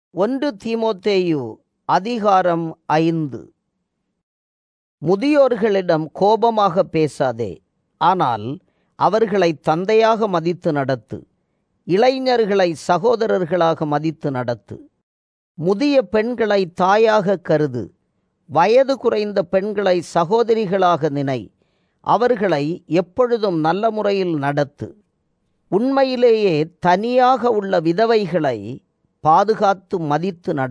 ஒன்று தீமோத்தேயு அதிகாரம் ஐந்து முதியோர்களிடம் கோபமாக பேசாதே ஆனால் அவர்களை தந்தையாக மதித்து நடத்து இளைஞர்களை சகோதரர்களாக மதித்து நடத்து முதிய பெண்களை தாயாக கருது வயது குறைந்த பெண்களை சகோதரிகளாக நினை அவர்களை எப்பொழுதும் நல்ல முறையில் நடத்து உண்மையிலேயே தனியாக உள்ள விதவைகளை பாதுகாத்து மதித்து நட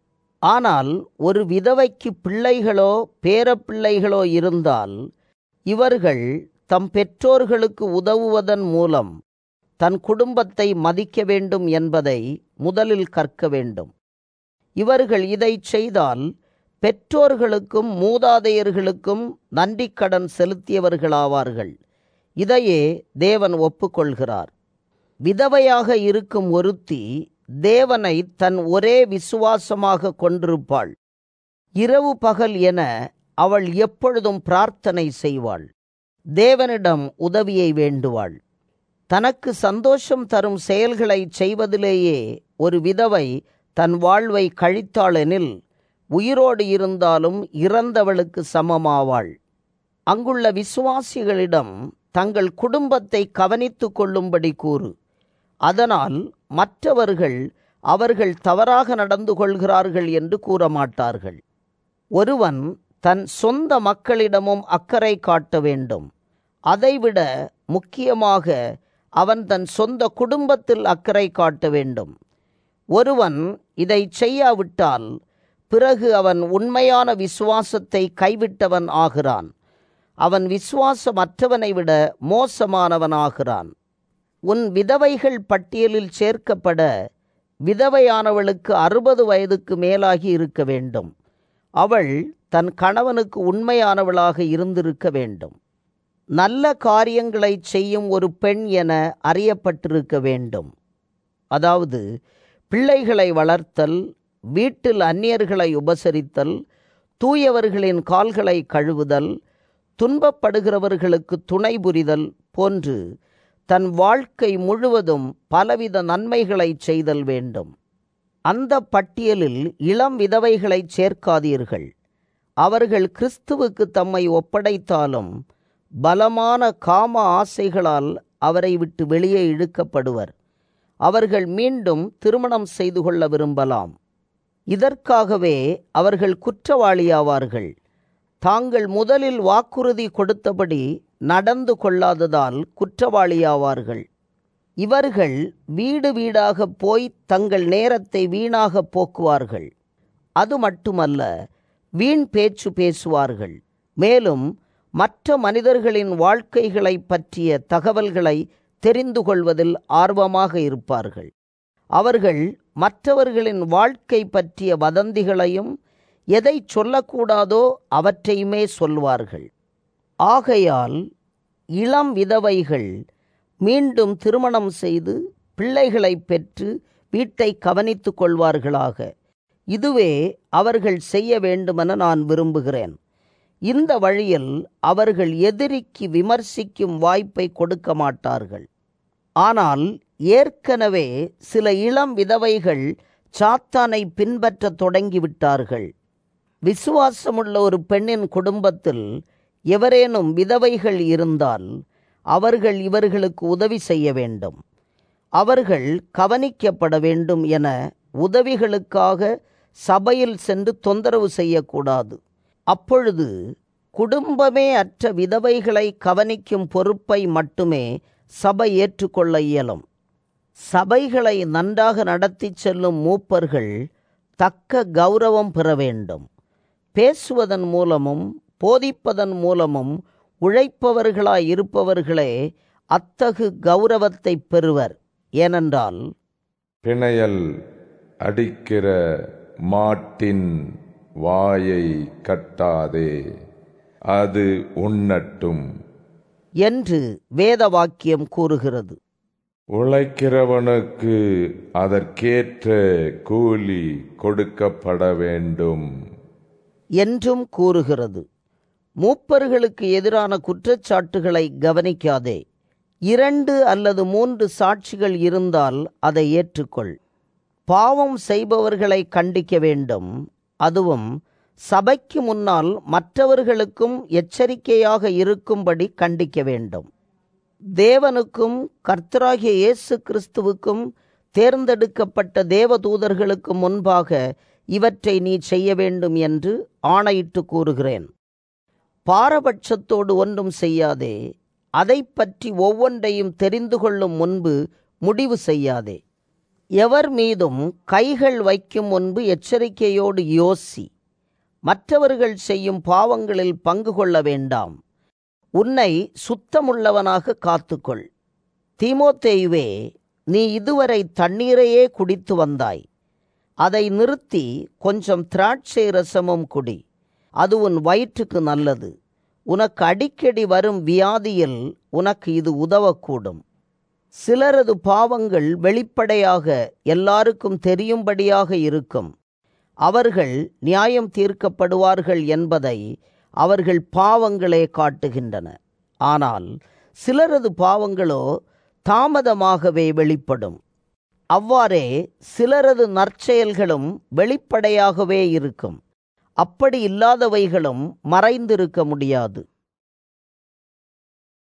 ஆனால் ஒரு விதவைக்கு பிள்ளைகளோ பேரப்பிள்ளைகளோ இருந்தால் இவர்கள் தம் பெற்றோர்களுக்கு உதவுவதன் மூலம் தன் குடும்பத்தை மதிக்க வேண்டும் என்பதை முதலில் கற்க வேண்டும் இவர்கள் இதை செய்தால் பெற்றோர்களுக்கும் மூதாதையர்களுக்கும் நன்றிக்கடன் செலுத்தியவர்களாவார்கள் இதையே தேவன் ஒப்புக்கொள்கிறார் விதவையாக இருக்கும் ஒருத்தி தேவனை தன் ஒரே விசுவாசமாக கொண்டிருப்பாள் இரவு பகல் என அவள் எப்பொழுதும் பிரார்த்தனை செய்வாள் தேவனிடம் உதவியை வேண்டுவாள் தனக்கு சந்தோஷம் தரும் செயல்களை செய்வதிலேயே ஒரு விதவை தன் வாழ்வை கழித்தாளெனில் உயிரோடு இருந்தாலும் இறந்தவளுக்கு சமமாவாள் அங்குள்ள விசுவாசிகளிடம் தங்கள் குடும்பத்தை கவனித்து கொள்ளும்படி கூறு அதனால் மற்றவர்கள் அவர்கள் தவறாக நடந்து கொள்கிறார்கள் என்று கூற மாட்டார்கள் ஒருவன் தன் சொந்த மக்களிடமும் அக்கறை காட்ட வேண்டும் அதைவிட முக்கியமாக அவன் தன் சொந்த குடும்பத்தில் அக்கறை காட்ட வேண்டும் ஒருவன் இதை செய்யாவிட்டால் பிறகு அவன் உண்மையான விசுவாசத்தை கைவிட்டவன் ஆகிறான் அவன் விசுவாசமற்றவனை விட மோசமானவனாகிறான் உன் விதவைகள் பட்டியலில் சேர்க்கப்பட விதவையானவளுக்கு அறுபது வயதுக்கு மேலாகி இருக்க வேண்டும் அவள் தன் கணவனுக்கு உண்மையானவளாக இருந்திருக்க வேண்டும் நல்ல காரியங்களை செய்யும் ஒரு பெண் என அறியப்பட்டிருக்க வேண்டும் அதாவது பிள்ளைகளை வளர்த்தல் வீட்டில் அந்நியர்களை உபசரித்தல் தூயவர்களின் கால்களை கழுவுதல் துன்பப்படுகிறவர்களுக்கு துணை புரிதல் போன்று தன் வாழ்க்கை முழுவதும் பலவித நன்மைகளை செய்தல் வேண்டும் அந்த பட்டியலில் இளம் விதவைகளை சேர்க்காதீர்கள் அவர்கள் கிறிஸ்துவுக்கு தம்மை ஒப்படைத்தாலும் பலமான காம ஆசைகளால் அவரை விட்டு வெளியே இழுக்கப்படுவர் அவர்கள் மீண்டும் திருமணம் செய்து கொள்ள விரும்பலாம் இதற்காகவே அவர்கள் குற்றவாளியாவார்கள் தாங்கள் முதலில் வாக்குறுதி கொடுத்தபடி நடந்து கொள்ளாததால் குற்றவாளியாவார்கள் இவர்கள் வீடு வீடாக போய் தங்கள் நேரத்தை வீணாக போக்குவார்கள் அது மட்டுமல்ல வீண் பேச்சு பேசுவார்கள் மேலும் மற்ற மனிதர்களின் வாழ்க்கைகளை பற்றிய தகவல்களை தெரிந்து கொள்வதில் ஆர்வமாக இருப்பார்கள் அவர்கள் மற்றவர்களின் வாழ்க்கை பற்றிய வதந்திகளையும் எதை சொல்லக்கூடாதோ அவற்றையுமே சொல்வார்கள் ஆகையால் இளம் விதவைகள் மீண்டும் திருமணம் செய்து பிள்ளைகளை பெற்று வீட்டை கவனித்து கொள்வார்களாக இதுவே அவர்கள் செய்ய வேண்டுமென நான் விரும்புகிறேன் இந்த வழியில் அவர்கள் எதிரிக்கு விமர்சிக்கும் வாய்ப்பை கொடுக்க மாட்டார்கள் ஆனால் ஏற்கனவே சில இளம் விதவைகள் சாத்தானை பின்பற்ற தொடங்கிவிட்டார்கள் விசுவாசமுள்ள ஒரு பெண்ணின் குடும்பத்தில் எவரேனும் விதவைகள் இருந்தால் அவர்கள் இவர்களுக்கு உதவி செய்ய வேண்டும் அவர்கள் கவனிக்கப்பட வேண்டும் என உதவிகளுக்காக சபையில் சென்று தொந்தரவு செய்யக்கூடாது அப்பொழுது குடும்பமே அற்ற விதவைகளை கவனிக்கும் பொறுப்பை மட்டுமே சபை ஏற்றுக்கொள்ள இயலும் சபைகளை நன்றாக நடத்தி செல்லும் மூப்பர்கள் தக்க கௌரவம் பெற வேண்டும் பேசுவதன் மூலமும் போதிப்பதன் மூலமும் உழைப்பவர்களாய் இருப்பவர்களே அத்தகு கௌரவத்தை பெறுவர் ஏனென்றால் பிணையல் அடிக்கிற மாட்டின் வாயை கட்டாதே அது உண்ணட்டும் என்று வேத வாக்கியம் கூறுகிறது உழைக்கிறவனுக்கு அதற்கேற்ற கூலி கொடுக்கப்பட வேண்டும் என்றும் கூறுகிறது மூப்பர்களுக்கு எதிரான குற்றச்சாட்டுகளை கவனிக்காதே இரண்டு அல்லது மூன்று சாட்சிகள் இருந்தால் அதை ஏற்றுக்கொள் பாவம் செய்பவர்களை கண்டிக்க வேண்டும் அதுவும் சபைக்கு முன்னால் மற்றவர்களுக்கும் எச்சரிக்கையாக இருக்கும்படி கண்டிக்க வேண்டும் தேவனுக்கும் கர்த்தராகிய இயேசு கிறிஸ்துவுக்கும் தேர்ந்தெடுக்கப்பட்ட தேவதூதர்களுக்கு முன்பாக இவற்றை நீ செய்ய வேண்டும் என்று ஆணையிட்டு கூறுகிறேன் பாரபட்சத்தோடு ஒன்றும் செய்யாதே அதை பற்றி ஒவ்வொன்றையும் தெரிந்து கொள்ளும் முன்பு முடிவு செய்யாதே எவர் மீதும் கைகள் வைக்கும் முன்பு எச்சரிக்கையோடு யோசி மற்றவர்கள் செய்யும் பாவங்களில் பங்கு கொள்ள வேண்டாம் உன்னை சுத்தமுள்ளவனாக காத்துக்கொள் தீமோத்தேயுவே நீ இதுவரை தண்ணீரையே குடித்து வந்தாய் அதை நிறுத்தி கொஞ்சம் திராட்சை ரசமும் குடி அது உன் வயிற்றுக்கு நல்லது உனக்கு அடிக்கடி வரும் வியாதியில் உனக்கு இது உதவக்கூடும் சிலரது பாவங்கள் வெளிப்படையாக எல்லாருக்கும் தெரியும்படியாக இருக்கும் அவர்கள் நியாயம் தீர்க்கப்படுவார்கள் என்பதை அவர்கள் பாவங்களே காட்டுகின்றன ஆனால் சிலரது பாவங்களோ தாமதமாகவே வெளிப்படும் அவ்வாறே சிலரது நற்செயல்களும் வெளிப்படையாகவே இருக்கும் அப்படி இல்லாதவைகளும் மறைந்திருக்க முடியாது